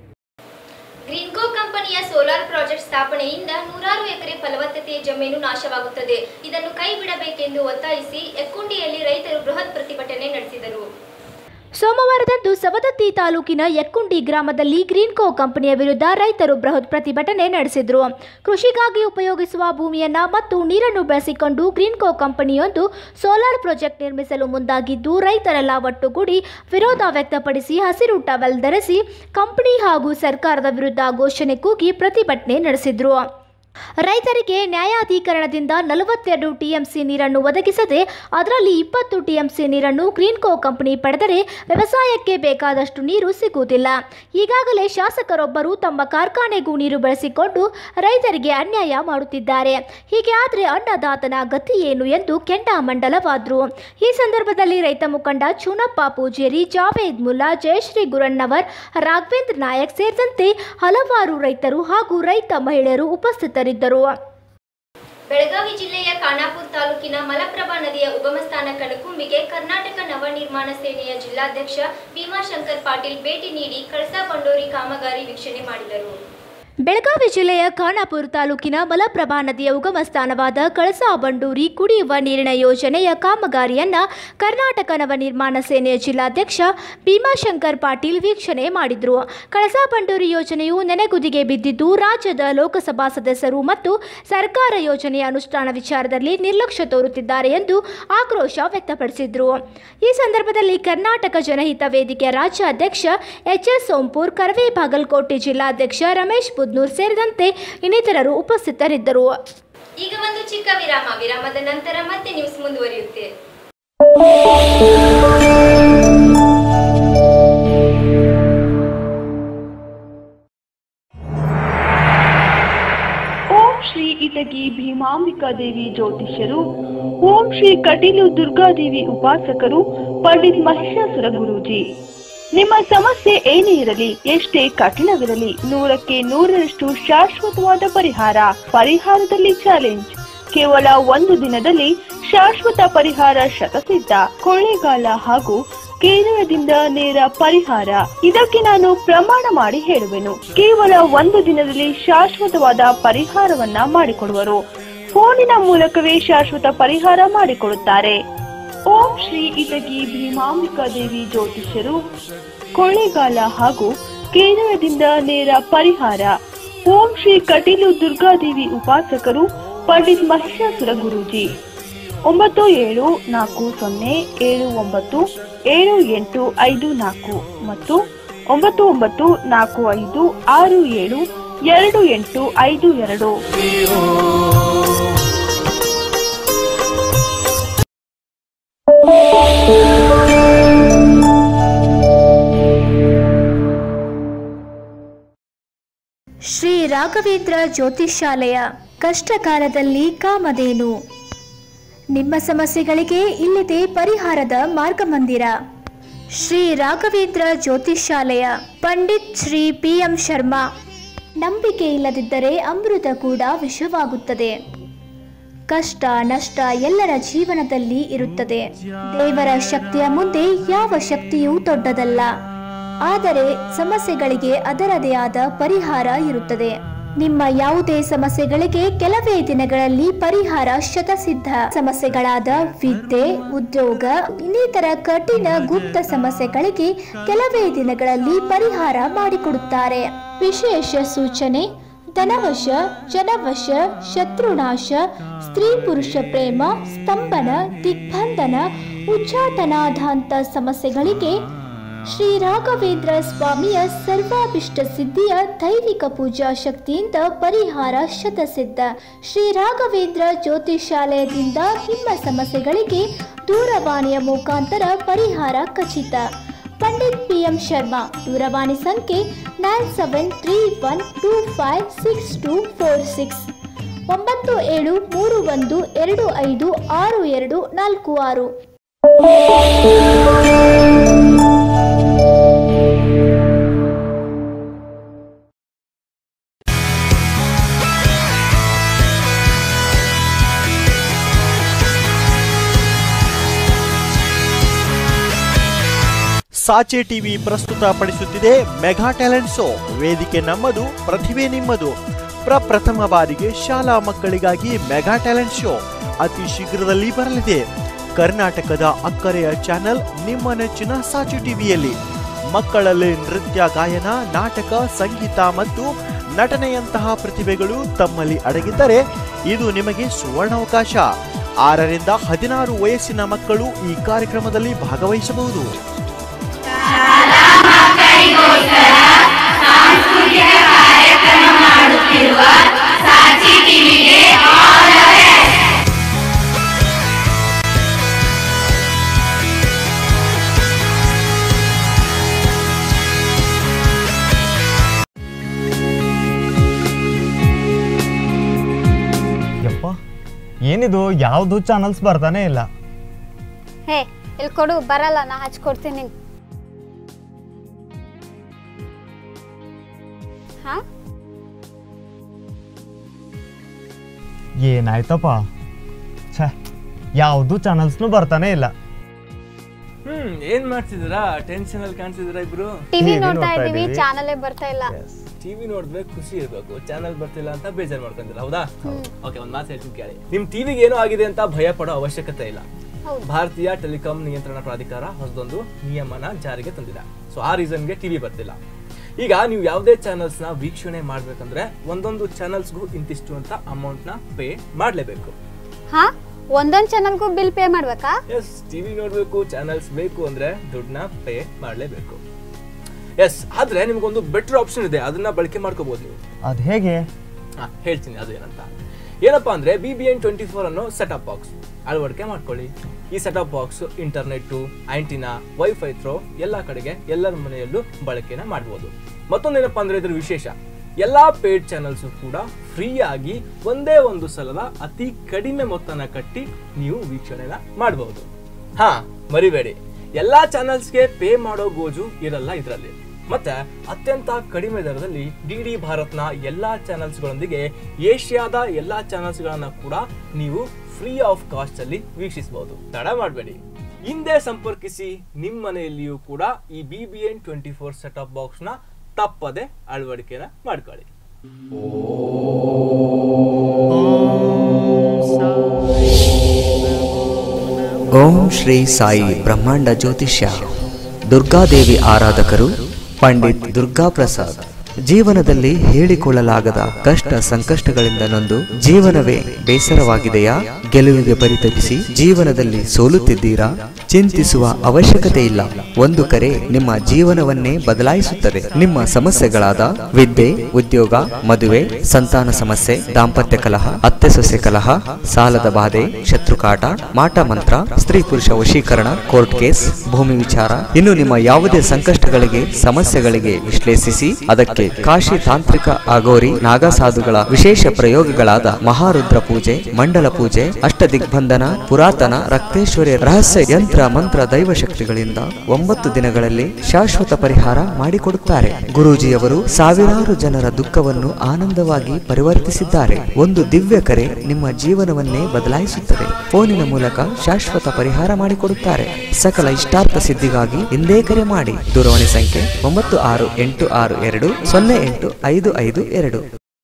ಗ್ರೀನ್ಕೋ ಕಂಪನಿಯ ಸೋಲಾರ್ ಪ್ರಾಜೆಕ್ಟ್ ಸ್ಥಾಪನೆಯಿಂದ ನೂರಾರು ಎಕರೆ ಫಲವತ್ತತೆಯ ಜಮೀನು ನಾಶವಾಗುತ್ತದೆ ಇದನ್ನು ಕೈ ಬಿಡಬೇಕೆಂದು ಒತ್ತಾಯಿಸಿ ಎಕ್ಕುಂಡಿಯಲ್ಲಿ ರೈತರು ಬೃಹತ್ ಪ್ರತಿಭಟನೆ ನಡೆಸಿದರು ಸೋಮವಾರದಂದು ಸವದತ್ತಿ ತಾಲೂಕಿನ ಯಕ್ಕುಂಡಿ ಗ್ರಾಮದಲ್ಲಿ ಗ್ರೀನ್ಕೋ ಕಂಪನಿಯ ವಿರುದ್ಧ ರೈತರು ಬೃಹತ್ ಪ್ರತಿಭಟನೆ ನಡೆಸಿದರು ಕೃಷಿಗಾಗಿ ಉಪಯೋಗಿಸುವ ಭೂಮಿಯನ್ನ ಮತ್ತು ನೀರನ್ನು ಬೆಳೆಸಿಕೊಂಡು ಗ್ರೀನ್ಕೋ ಕಂಪನಿಯೊಂದು ಸೋಲಾರ್ ಪ್ರಾಜೆಕ್ಟ್ ನಿರ್ಮಿಸಲು ಮುಂದಾಗಿದ್ದು ರೈತರೆಲ್ಲ ಒಟ್ಟುಗೂಡಿ ವಿರೋಧ ವ್ಯಕ್ತಪಡಿಸಿ ಹಸಿರು ಟವೆಲ್ ಧರಿಸಿ ಕಂಪನಿ ಹಾಗೂ ಸರ್ಕಾರದ ವಿರುದ್ಧ ಘೋಷಣೆ ಕೂಗಿ ಪ್ರತಿಭಟನೆ ನಡೆಸಿದರು ರೈತರಿಗೆ ನ್ಯಾಯಾಧೀಕರಣದಿಂದ ನಲವತ್ತೆರಡು ಟಿಎಂಸಿ ನೀರನ್ನು ಒದಗಿಸದೆ ಅದರಲ್ಲಿ ಇಪ್ಪತ್ತು ಟಿಎಂಸಿ ನೀರನ್ನು ಗ್ರೀನ್ಕೋ ಕಂಪನಿ ಪಡೆದರೆ ವ್ಯವಸಾಯಕ್ಕೆ ಬೇಕಾದಷ್ಟು ನೀರು ಸಿಗುವುದಿಲ್ಲ ಈಗಾಗಲೇ ಶಾಸಕರೊಬ್ಬರು ತಮ್ಮ ಕಾರ್ಖಾನೆಗೂ ನೀರು ಬಳಸಿಕೊಂಡು ರೈತರಿಗೆ ಅನ್ಯಾಯ ಮಾಡುತ್ತಿದ್ದಾರೆ ಹೀಗೆ ಆದರೆ ಅನ್ನದಾತನ ಗತಿ ಏನು ಎಂದು ಕೆಂಡಾಮಂಡಲವಾದರು ಈ ಸಂದರ್ಭದಲ್ಲಿ ರೈತ ಮುಖಂಡ ಚೂನಪ್ಪ ಪೂಜೇರಿ ಜಾವೇದ್ ಮುಲ್ಲಾ ಜಯಶ್ರೀ ಗುರಣ್ಣವರ್ ರಾಘವೇಂದ್ರ ನಾಯಕ್ ಸೇರಿದಂತೆ ಹಲವಾರು ರೈತರು ಹಾಗೂ ರೈತ ಮಹಿಳೆಯರು ಉಪಸ್ಥಿತರಿದ್ದರು ಬೆಳಗಾವಿ ಜಿಲ್ಲೆಯ ಖಾನಾಪುರ ತಾಲೂಕಿನ ಮಲಪ್ರಭಾ ನದಿಯ ಉಗಮ ಸ್ಥಾನ ಕಣಕುಂಬಿಗೆ ಕರ್ನಾಟಕ ನವನಿರ್ಮಾಣ ಸೇನೆಯ ಜಿಲ್ಲಾಧ್ಯಕ್ಷ ಭೀಮಾಶಂಕರ್ ಪಾಟೀಲ್ ಭೇಟಿ ನೀಡಿ ಕಳಸಾ ಬಂಡೂರಿ ಕಾಮಗಾರಿ ವೀಕ್ಷಣೆ ಮಾಡಿದರು ಬೆಳಗಾವಿ ಜಿಲ್ಲೆಯ ಖಾನಾಪುರ ತಾಲೂಕಿನ ಮಲಪ್ರಭಾ ನದಿಯ ಉಗಮ ಸ್ಥಾನವಾದ ಕಳಸಾ ಬಂಡೂರಿ ಕುಡಿಯುವ ನೀರಿನ ಯೋಜನೆಯ ಕಾಮಗಾರಿಯನ್ನ ಕರ್ನಾಟಕ ನವನಿರ್ಮಾಣ ಸೇನೆಯ ಜಿಲ್ಲಾಧ್ಯಕ್ಷ ಭೀಮಾಶಂಕರ್ ಪಾಟೀಲ್ ವೀಕ್ಷಣೆ ಮಾಡಿದರು ಕಳಸಾ ಬಂಡೂರಿ ಯೋಜನೆಯು ನೆನೆಗುದಿಗೆ ಬಿದ್ದಿದ್ದು ರಾಜ್ಯದ ಲೋಕಸಭಾ ಸದಸ್ಯರು ಮತ್ತು ಸರ್ಕಾರ ಯೋಜನೆಯ ಅನುಷ್ಠಾನ ವಿಚಾರದಲ್ಲಿ ನಿರ್ಲಕ್ಷ್ಯ ತೋರುತ್ತಿದ್ದಾರೆ ಎಂದು ಆಕ್ರೋಶ ವ್ಯಕ್ತಪಡಿಸಿದರು ಈ ಸಂದರ್ಭದಲ್ಲಿ ಕರ್ನಾಟಕ ಜನಹಿತ ವೇದಿಕೆಯ ರಾಜ್ಯಾಧ್ಯಕ್ಷ ಎಚ್ ಎಸ್ ಸೋಂಪೂರ್ ಕರವೇ ಬಾಗಲಕೋಟೆ ಜಿಲ್ಲಾಧ್ಯಕ್ಷ ರಮೇಶ್ ಬುದ್ನೂರ್ ಸೇರಿದಂತೆ ಇನ್ನಿತರರು ಉಪಸ್ಥಿತರಿದ್ದರು ಈಗ ಒಂದು ಚಿಕ್ಕ ವಿರಾಮ ವಿರಾಮದ ನಂತರ ಮತ್ತೆ ನ್ಯೂಸ್ ಮುಂದುವರಿಯುತ್ತೆ ಓಂ ಶ್ರೀ ಇಟಗಿ ಭೀಮಾಂಬಿಕಾ ದೇವಿ ಜ್ಯೋತಿಷ್ಯರು ಓಂ ಶ್ರೀ ಕಟೀಲು ದುರ್ಗಾದೇವಿ ಉಪಾಸಕರು ಪಂಡಿತ್ ಮಹಿಷಾಸುರ ಗುರೂಜಿ ನಿಮ್ಮ ಸಮಸ್ಯೆ ಏನೇ ಇರಲಿ ಎಷ್ಟೇ ಕಠಿಣವಿರಲಿ ನೂರಕ್ಕೆ ನೂರರಷ್ಟು ಶಾಶ್ವತವಾದ ಪರಿಹಾರ ಪರಿಹಾರದಲ್ಲಿ ಚಾಲೆಂಜ್ ಕೇವಲ ಒಂದು ದಿನದಲ್ಲಿ ಶಾಶ್ವತ ಪರಿಹಾರ ಶತಸಿದ್ಧ ಕೊಳ್ಳೇಗಾಲ ಹಾಗೂ ಕೇರಳದಿಂದ ನೇರ ಪರಿಹಾರ ಇದಕ್ಕೆ ನಾನು ಪ್ರಮಾಣ ಮಾಡಿ ಹೇಳುವೆನು ಕೇವಲ ಒಂದು ದಿನದಲ್ಲಿ ಶಾಶ್ವತವಾದ ಪರಿಹಾರವನ್ನ ಮಾಡಿಕೊಡುವರು ಫೋನಿನ ಮೂಲಕವೇ ಶಾಶ್ವತ ಪರಿಹಾರ ಮಾಡಿಕೊಡುತ್ತಾರೆ ಓಂ ಶ್ರೀ ಇಟಗಿ ಭೀಮಾಂಬಿಕಾ ದೇವಿ ಜ್ಯೋತಿಷ್ಯರು ಕೊಳ್ಳೇಗಾಲ ಹಾಗೂ ಕೇರಳದಿಂದ ನೇರ ಪರಿಹಾರ ಓಂ ಶ್ರೀ ಕಟೀಲು ದುರ್ಗಾದೇವಿ ಉಪಾಸಕರು ಪಂಡಿತ್ ಮಹಿಷಾಸುರ ಗುರೂಜಿ ಒಂಬತ್ತು ಏಳು ನಾಲ್ಕು ಸೊನ್ನೆ ಏಳು ಒಂಬತ್ತು ಏಳು ಎಂಟು ಐದು ನಾಲ್ಕು ಮತ್ತು ಒಂಬತ್ತು ಒಂಬತ್ತು ನಾಲ್ಕು ಐದು ಆರು ಏಳು ಎರಡು ಎಂಟು ಐದು ಎರಡು ಶ್ರೀ ರಾಘವೇಂದ್ರ ಜ್ಯೋತಿಷ್ಯಾಲಯ ಕಷ್ಟಕಾಲದಲ್ಲಿ ಕಾಮಧೇನು ನಿಮ್ಮ ಸಮಸ್ಯೆಗಳಿಗೆ ಇಲ್ಲಿದೆ ಪರಿಹಾರದ ಮಾರ್ಗಮಂದಿರ ಶ್ರೀ ರಾಘವೇಂದ್ರ ಜ್ಯೋತಿಷ್ಯಾಲಯ ಪಂಡಿತ್ ಶ್ರೀ ಪಿ ಎಂ ಶರ್ಮಾ ನಂಬಿಕೆ ಇಲ್ಲದಿದ್ದರೆ ಅಮೃತ ಕೂಡ ವಿಷವಾಗುತ್ತದೆ ಕಷ್ಟ ನಷ್ಟ ಎಲ್ಲರ ಜೀವನದಲ್ಲಿ ಇರುತ್ತದೆ ದೇವರ ಶಕ್ತಿಯ ಮುಂದೆ ಯಾವ ಶಕ್ತಿಯೂ ದೊಡ್ಡದಲ್ಲ ಆದರೆ ಸಮಸ್ಯೆಗಳಿಗೆ ಅದರದೇ ಆದ ಪರಿಹಾರ ಇರುತ್ತದೆ ನಿಮ್ಮ ಯಾವುದೇ ಸಮಸ್ಯೆಗಳಿಗೆ ಕೆಲವೇ ದಿನಗಳಲ್ಲಿ ಪರಿಹಾರ ಶತಸಿದ್ಧ ಸಮಸ್ಯೆಗಳಾದ ವಿದ್ಯೆ ಉದ್ಯೋಗ ಇನ್ನಿತರ ಕಠಿಣ ಗುಪ್ತ ಸಮಸ್ಯೆಗಳಿಗೆ ಕೆಲವೇ ದಿನಗಳಲ್ಲಿ ಪರಿಹಾರ ಮಾಡಿಕೊಡುತ್ತಾರೆ ವಿಶೇಷ ಸೂಚನೆ ಧನವಶ ಜನವಶ ಶತ್ರುನಾಶ ಸ್ತ್ರೀ ಪುರುಷ ಪ್ರೇಮ ಸ್ತಂಭನ ದಿಗ್ಬಂಧನ ಉಚ್ಚಾಟನಾಧಾಂತ ಸಮಸ್ಯೆಗಳಿಗೆ ಶ್ರೀ ರಾಘವೇಂದ್ರ ಸ್ವಾಮಿಯ ಸರ್ವಾಭಿಷ್ಟ ಸಿದ್ಧಿಯ ದೈವಿಕ ಪೂಜಾ ಶಕ್ತಿಯಿಂದ ಪರಿಹಾರ ಶತಸಿದ್ಧ ಶ್ರೀ ರಾಘವೇಂದ್ರ ಜ್ಯೋತಿಷಾಲಯದಿಂದ ನಿಮ್ಮ ಸಮಸ್ಯೆಗಳಿಗೆ ದೂರವಾಣಿಯ ಮುಖಾಂತರ ಪರಿಹಾರ ಖಚಿತ ಪಂಡಿತ್ ಪಿ ಎಂ ಶರ್ಮಾ ದೂರವಾಣಿ ಸಂಖ್ಯೆ nine seven three one two five six two four six ಒಂಬತ್ತು ಏಳು ಮೂರು ಒಂದು ಎರಡು ಐದು ಆರು ಎರಡು ನಾಲ್ಕು ಆರು ಸಾಚೆ ಟಿವಿ ಪ್ರಸ್ತುತಪಡಿಸುತ್ತಿದೆ ಮೆಗಾ ಟ್ಯಾಲೆಂಟ್ ಶೋ ವೇದಿಕೆ ನಮ್ಮದು ಪ್ರತಿಭೆ ನಿಮ್ಮದು ಪ್ರಪ್ರಥಮ ಬಾರಿಗೆ ಶಾಲಾ ಮಕ್ಕಳಿಗಾಗಿ ಮೆಗಾ ಟ್ಯಾಲೆಂಟ್ ಶೋ ಅತಿ ಶೀಘ್ರದಲ್ಲಿ ಬರಲಿದೆ ಕರ್ನಾಟಕದ ಅಕ್ಕರೆಯ ಚಾನೆಲ್ ನಿಮ್ಮ ನೆಚ್ಚಿನ ಸಾಚೆ ಟಿವಿಯಲ್ಲಿ ಮಕ್ಕಳಲ್ಲಿ ನೃತ್ಯ ಗಾಯನ ನಾಟಕ ಸಂಗೀತ ಮತ್ತು ನಟನೆಯಂತಹ ಪ್ರತಿಭೆಗಳು ತಮ್ಮಲ್ಲಿ ಅಡಗಿದ್ದರೆ ಇದು ನಿಮಗೆ ಸುವರ್ಣಾವಕಾಶ ಆರರಿಂದ ಹದಿನಾರು ವಯಸ್ಸಿನ ಮಕ್ಕಳು ಈ ಕಾರ್ಯಕ್ರಮದಲ್ಲಿ ಭಾಗವಹಿಸಬಹುದು ಯಪ್ಪ ಏನಿದು ಯಾವುದು ಚಾನಲ್ಸ್ ಬರ್ತಾನೆ ಇಲ್ಲ ಹೇ ಇಲ್ಲಿ ಕೊಡು ಬರಲ್ಲ ನಾ ಹಚ್ಕೊಡ್ತೀನಿ ಹಾ ಏನಾಯ್ತಪ್ಪ ಛೇ ಯಾವುದು ಚಾನಲ್ಸ್ನು ಬರ್ತಾನೆ ಇಲ್ಲ ಹ್ಮ್ ಏನ್ ಮಾಡ್ತಿದ್ದೀರಾ ಟೆನ್ಷನ್ ಅಲ್ಲಿ ಕಾಣ್ತಿದ್ದೀರಾ ಇಬ್ರು ಟಿವಿ ನೋಡ್ತಾ ಇದೀವಿ ಚಾನಲೇ ಬರ್ತಾ ಇಲ್ಲ ಟಿವಿ ನೋಡ್ಬೇಕು ಖುಷಿ ಇರ್ಬೇಕು ಚಾನಲ್ ಬರ್ತಿಲ್ಲ ಅಂತ ಬೇಜಾರ್ ಮಾಡ್ಕೊಂಡಿಲ್ಲ ಹೌದಾ ಓಕೆ ಒಂದ್ ಮಾತು ಹೇಳ್ತೀನಿ ಕೇಳಿ ನಿಮ್ ಟಿವಿಗೆ ಏನೋ ಆಗಿದೆ ಅಂತ ಭಯ ಪಡೋ ಅವಶ್ಯಕತೆ ಇಲ್ಲ ಹೌದು. ಭಾರತೀಯ ಟೆಲಿಕಾಂ ನಿಯಂತ್ರಣ ಪ್ರಾಧಿಕಾರ ಹೊಸದೊಂದು ನಿಯಮನ ಜಾರಿಗೆ ತಂದಿದೆ ಸೊ ಆ ರೀಸನ್ಗೆ ಟಿವಿ ಬರ್ತಿಲ್ಲ ಈಗ ನೀವು ಯಾವುದೇ ಚಾನಲ್ಸ್ ನ ವೀಕ್ಷಣೆ ಮಾಡ್ಬೇಕಂದ್ರೆ ಒಂದೊಂದು ಚಾನಲ್ಸ್ಗೂ ಇಂತಿಷ್ಟು ಅಂತ ಅಮೌಂಟ್ ನ ಪೇ ಮಾಡ್ಲೇಬೇಕು ಹಾ ಒಂದೊಂದ್ ಚಾನಲ್ಗೂ ಬಿಲ್ ಪೇ ಮಾಡ್ಬೇಕಾ ಎಸ್ ಟಿವಿ ನೋಡ್ಬೇಕು ಚಾನಲ್ಸ್ ಬೇಕು ಅಂದ್ರೆ ದುಡ್ಡನ್ನ ಪೇ ಮಾಡ್ಲೇಬೇಕು ಎಸ್ ಆದ್ರೆ ನಿಮ್ಗೊಂದು ಬೆಟರ್ ಆಪ್ಷನ್ ಇದೆ ಅದನ್ನ ಬಳಕೆ ಮಾಡ್ಕೋಬಹುದು ನೀವು ಅದು ಹೇಗೆ ಹಾ, ಹೇಳ್ತೀನಿ ಅದು ಏನಂತ ಏನಪ್ಪಾ ಅಂದ್ರೆ B B N twenty four ಅನ್ನೋ ಸೆಟಪ್ ಬಾಕ್ಸ್ ಅಳವಡಿಕೆ ಮಾಡ್ಕೊಳ್ಳಿ ಈ setup box internet antenna wifi through ಎಲ್ಲಾ ಕಡೆಗೆ ಎಲ್ಲರ ಮನೆಯಲ್ಲೂ ಬಳಕೆನ ಮಾಡಬಹುದು ಮತ್ತೊಂದೇನಪ್ಪಾ ಅಂದ್ರೆ ಇದ್ರ ವಿಶೇಷ ಎಲ್ಲಾ ಪೇಡ್ ಚಾನಲ್ಸ್ ಕೂಡ ಫ್ರೀ ಆಗಿ ಒಂದೇ ಒಂದು ಸಲದ ಅತಿ ಕಡಿಮೆ ಮೊತ್ತನ ಕಟ್ಟಿ ನೀವು ವೀಕ್ಷಣೆನ ಮಾಡಬಹುದು ಹಾ ಮರಿಬೇಡಿ ಎಲ್ಲಾ ಚಾನಲ್ಸ್ಗೆ ಪೇ ಮಾಡೋ ಗೋಜು ಇರಲ್ಲ ಇದರಲ್ಲಿ ಮತ್ತೆ ಅತ್ಯಂತ ಕಡಿಮೆ ದರದಲ್ಲಿ ಡಿ ಡಿ ಭಾರತ್ನ ಎಲ್ಲಾ ಚಾನಲ್ಸ್ಗಳೊಂದಿಗೆ ಏಷ್ಯಾದ ಎಲ್ಲಾ ಚಾನಲ್ಸ್ಗಳನ್ನ ಕೂಡ ನೀವು ಫ್ರೀ ಆಫ್ ಕಾಸ್ಟ್ ಅಲ್ಲಿ ವೀಕ್ಷಿಸಬಹುದು ತಡ ಮಾಡಬೇಡಿ ಹಿಂದೆ ಸಂಪರ್ಕಿಸಿ ನಿಮ್ಮ ಮನೆಯಲ್ಲಿಯೂ ಕೂಡ ಈ B B N twenty four setup box ನ ತಪ್ಪದೆ ಅಳವಡಿಕೆನ ಮಾಡ್ಕೊಳ್ಳಿ ಓಂ ಶ್ರೀ ಸಾಯಿ ಬ್ರಹ್ಮಾಂಡ ಜ್ಯೋತಿಷ್ಯ ದುರ್ಗಾದೇವಿ ಆರಾಧಕರು ಪಂಡಿತ್ ದುರ್ಗಾ ಪ್ರಸಾದ್ ಜೀವನದಲ್ಲಿ ಹೇಳಿಕೊಳ್ಳಲಾಗದ ಕಷ್ಟ ಸಂಕಷ್ಟಗಳಿಂದ ನೊಂದು ಜೀವನವೇ ಬೇಸರವಾಗಿದೆಯಾ ಗೆಲುವಿಗೆ ಪರಿತಪಿಸಿ ಜೀವನದಲ್ಲಿ ಸೋಲುತ್ತಿದ್ದೀರಾ ಚಿಂತಿಸುವ ಅವಶ್ಯಕತೆ ಇಲ್ಲ ಒಂದು ಕರೆ ನಿಮ್ಮ ಜೀವನವನ್ನೇ ಬದಲಾಯಿಸುತ್ತದೆ ನಿಮ್ಮ ಸಮಸ್ಯೆಗಳಾದ ವಿದ್ಯೆ ಉದ್ಯೋಗ ಮದುವೆ ಸಂತಾನ ಸಮಸ್ಯೆ ದಾಂಪತ್ಯ ಕಲಹ ಅತ್ತೆ ಸೊಸೆ ಕಲಹ ಸಾಲದ ಬಾಧೆ ಶತ್ರುಕಾಟ ಮಾಟ ಮಂತ್ರ ಸ್ತ್ರೀ ಪುರುಷ ವಶೀಕರಣ ಕೋರ್ಟ್ ಕೇಸ್ ಭೂಮಿ ವಿಚಾರ ಇನ್ನು ನಿಮ್ಮ ಯಾವುದೇ ಸಂಕಷ್ಟಗಳಿಗೆ ಸಮಸ್ಯೆಗಳಿಗೆ ವಿಶ್ಲೇಷಿಸಿ ಅದಕ್ಕೆ ಕಾಶಿ ತಾಂತ್ರಿಕ ಅಗೋರಿ ನಾಗಸಾಧುಗಳ ವಿಶೇಷ ಪ್ರಯೋಗಗಳಾದ ಮಹಾರುದ್ರ ಪೂಜೆ ಮಂಡಲ ಪೂಜೆ ಅಷ್ಟದಿಗ್ಬಂಧನ ಪುರಾತನ ರಕ್ತೇಶ್ವರಿ ರಹಸ್ಯ ಯಂತ್ರ ಮಂತ್ರ ದೈವ ಶಕ್ತಿಗಳಿಂದ ಒಂಬತ್ತು ದಿನಗಳಲ್ಲಿ ಶಾಶ್ವತ ಪರಿಹಾರ ಮಾಡಿಕೊಡುತ್ತಾರೆ ಗುರೂಜಿಯವರು ಸಾವಿರಾರು ಜನರ ದುಃಖವನ್ನು ಆನಂದವಾಗಿ ಪರಿವರ್ತಿಸಿದ್ದಾರೆ ಒಂದು ದಿವ್ಯ ಕರೆ ನಿಮ್ಮ ಜೀವನವನ್ನೇ ಬದಲಾಯಿಸುತ್ತದೆ ಫೋನಿನ ಮೂಲಕ ಶಾಶ್ವತ ಪರಿಹಾರ ಮಾಡಿಕೊಡುತ್ತಾರೆ ಸಕಲ ಇಷ್ಟಾರ್ಥ ಸಿದ್ಧಿಗಾಗಿ ಹಿಂದೆ ಕರೆ ಮಾಡಿ ದೂರವಾಣಿ ಸಂಖ್ಯೆ ಒಂಬತ್ತು ಆರು ಎಂಟು ಆರು ಎರಡು ಸೊನ್ನೆ ಎಂಟು ಐದು ಐದು ಎರಡು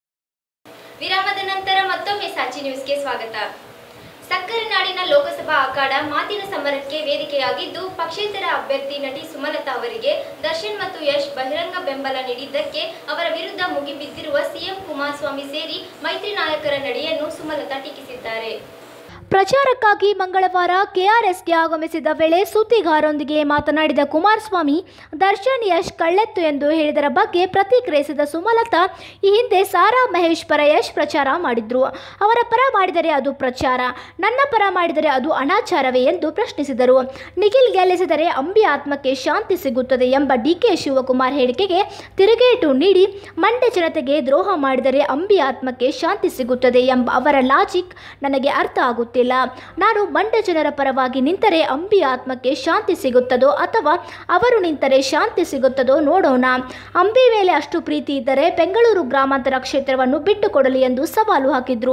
ವಿರಾಮದ ನಂತರ ಮತ್ತೊಮ್ಮೆ ಸಾಚಿ ನ್ಯೂಸ್ಗೆ ಸ್ವಾಗತ ಸಕ್ಕರೆ ನಾಡಿನ ಲೋಕಸಭಾ ಅಖಾಡ ಮಾತಿನ ಸಮರಕ್ಕೆ ವೇದಿಕೆಯಾಗಿದ್ದು ಪಕ್ಷೇತರ ಅಭ್ಯರ್ಥಿ ನಟಿ ಸುಮಲತಾ ಅವರಿಗೆ ದರ್ಶನ್ ಮತ್ತು ಯಶ್ ಬಹಿರಂಗ ಬೆಂಬಲ ನೀಡಿದ್ದಕ್ಕೆ ಅವರ ವಿರುದ್ಧ ಮುಗಿಬಿದ್ದಿರುವ ಸಿಎಂ ಕುಮಾರಸ್ವಾಮಿ ಸೇರಿ ಮೈತ್ರಿ ನಾಯಕರ ನಡೆಯನ್ನು ಸುಮಲತಾ ಟೀಕಿಸಿದ್ದಾರೆ ಪ್ರಚಾರಕ್ಕಾಗಿ ಮಂಗಳವಾರ ಕೆಆರ್ಎಸ್ಗೆ ಆಗಮಿಸಿದ ವೇಳೆ ಸುದ್ದಿಗಾರರೊಂದಿಗೆ ಮಾತನಾಡಿದ ಕುಮಾರಸ್ವಾಮಿ ದರ್ಶನ್ ಯಶ್ ಕಳ್ಳೆತ್ತು ಎಂದು ಹೇಳಿದರ ಬಗ್ಗೆ ಪ್ರತಿಕ್ರಿಯಿಸಿದ ಸುಮಲತಾ ಈ ಹಿಂದೆ ಸಾರಾ ಮಹೇಶ್ ಪರ ಯಶ್ ಪ್ರಚಾರ ಮಾಡಿದ್ರು ಅವರ ಪರ ಮಾಡಿದರೆ ಅದು ಪ್ರಚಾರ ನನ್ನ ಪರ ಮಾಡಿದರೆ ಅದು ಅನಾಚಾರವೇ ಎಂದು ಪ್ರಶ್ನಿಸಿದರು ನಿಖಿಲ್ ಗೆಲ್ಲಿಸಿದರೆ ಅಂಬಿ ಆತ್ಮಕ್ಕೆ ಶಾಂತಿ ಸಿಗುತ್ತದೆ ಎಂಬ ಡಿಕೆ ಶಿವಕುಮಾರ್ ಹೇಳಿಕೆಗೆ ತಿರುಗೇಟು ನೀಡಿ ಮಂಡ್ಯ ಜನತೆಗೆ ದ್ರೋಹ ಮಾಡಿದರೆ ಅಂಬಿ ಆತ್ಮಕ್ಕೆ ಶಾಂತಿ ಸಿಗುತ್ತದೆ ಎಂಬ ಅವರ ಲಾಜಿಕ್ ನನಗೆ ಅರ್ಥ ಆಗುತ್ತಿಲ್ಲ ನಾನು ಮಂಡ್ಯ ಜನರ ಪರವಾಗಿ ನಿಂತರೆ ಅಂಬಿ ಆತ್ಮಕ್ಕೆ ಶಾಂತಿ ಸಿಗುತ್ತದೋ ಅಥವಾ ಅವರು ನಿಂತರೆ ಶಾಂತಿ ಸಿಗುತ್ತದೋ ನೋಡೋಣ ಅಂಬಿ ಮೇಲೆ ಅಷ್ಟು ಪ್ರೀತಿ ಇದ್ದರೆ ಬೆಂಗಳೂರು ಗ್ರಾಮಾಂತರ ಕ್ಷೇತ್ರವನ್ನು ಬಿಟ್ಟುಕೊಡಲಿ ಎಂದು ಸವಾಲು ಹಾಕಿದ್ರು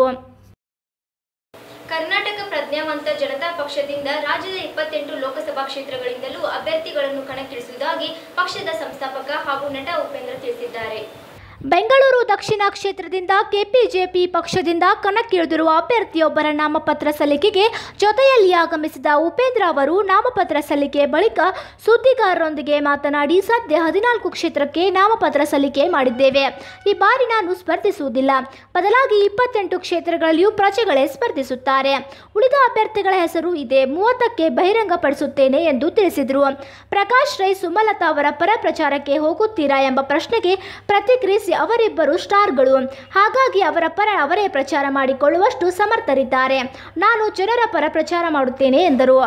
ಕರ್ನಾಟಕ ಪ್ರಜ್ಞಾವಂತ ಜನತಾ ಪಕ್ಷದಿಂದ ರಾಜ್ಯದ ಇಪ್ಪತ್ತೆಂಟು ಲೋಕಸಭಾ ಕ್ಷೇತ್ರಗಳಿಂದಲೂ ಅಭ್ಯರ್ಥಿಗಳನ್ನು ಕಣಕ್ಕಿಳಿಸುವುದಾಗಿ ಪಕ್ಷದ ಸಂಸ್ಥಾಪಕ ಹಾಗೂ ನಟ ಉಪೇಂದ್ರ ತಿಳಿಸಿದ್ದಾರೆ ಬೆಂಗಳೂರು ದಕ್ಷಿಣ ಕ್ಷೇತ್ರದಿಂದ ಕೆಪಿಜೆಪಿ ಪಕ್ಷದಿಂದ ಕಣಕ್ಕಿಳಿದಿರುವ ಅಭ್ಯರ್ಥಿಯೊಬ್ಬರ ನಾಮಪತ್ರ ಸಲ್ಲಿಕೆಗೆ ಜೊತೆಯಲ್ಲಿ ಆಗಮಿಸಿದ ಉಪೇಂದ್ರ ಅವರು ನಾಮಪತ್ರ ಸಲ್ಲಿಕೆ ಬಳಿಕ ಸುದ್ದಿಗಾರರೊಂದಿಗೆ ಮಾತನಾಡಿ ಸದ್ಯ ಹದಿನಾಲ್ಕು ಕ್ಷೇತ್ರಕ್ಕೆ ನಾಮಪತ್ರ ಸಲ್ಲಿಕೆ ಮಾಡಿದ್ದೇವೆ ಈ ಬಾರಿ ನಾನು ಸ್ಪರ್ಧಿಸುವುದಿಲ್ಲ ಬದಲಾಗಿ ಇಪ್ಪತ್ತೆಂಟು ಕ್ಷೇತ್ರಗಳಲ್ಲಿಯೂ ಪ್ರಜೆಗಳೇ ಸ್ಪರ್ಧಿಸುತ್ತಾರೆ ಉಳಿದ ಅಭ್ಯರ್ಥಿಗಳ ಹೆಸರು ಇದೆ ಮೂವತ್ತಕ್ಕೆ ಬಹಿರಂಗಪಡಿಸುತ್ತೇನೆ ಎಂದು ತಿಳಿಸಿದರು ಪ್ರಕಾಶ್ ರೈ ಸುಮಲತಾ ಅವರ ಪರ ಪ್ರಚಾರಕ್ಕೆ ಹೋಗುತ್ತೀರಾ ಎಂಬ ಪ್ರಶ್ನೆಗೆ ಪ್ರತಿಕ್ರಿಯಿಸಿ ಅವರಿಬ್ಬರು ಸ್ಟಾರ್ಗಳು ಹಾಗಾಗಿ ಅವರ ಪರ ಅವರೇ ಪ್ರಚಾರ ಮಾಡಿಕೊಳ್ಳುವಷ್ಟು ಸಮರ್ಥರಿದ್ದಾರೆ ನಾನು ಜನರ ಪರ ಪ್ರಚಾರ ಮಾಡುತ್ತೇನೆ ಎಂದರು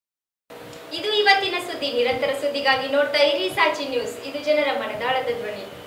ಇದು ಇವತ್ತಿನ ಸುದ್ದಿ ನಿರಂತರ ಸುದ್ದಿಗಾಗಿ ನೋಡ್ತಾ ಇರಿ ಸಾಚಿ ನ್ಯೂಸ್ ಇದು ಜನರ ಮನದಾಳದ ಧ್ವನಿ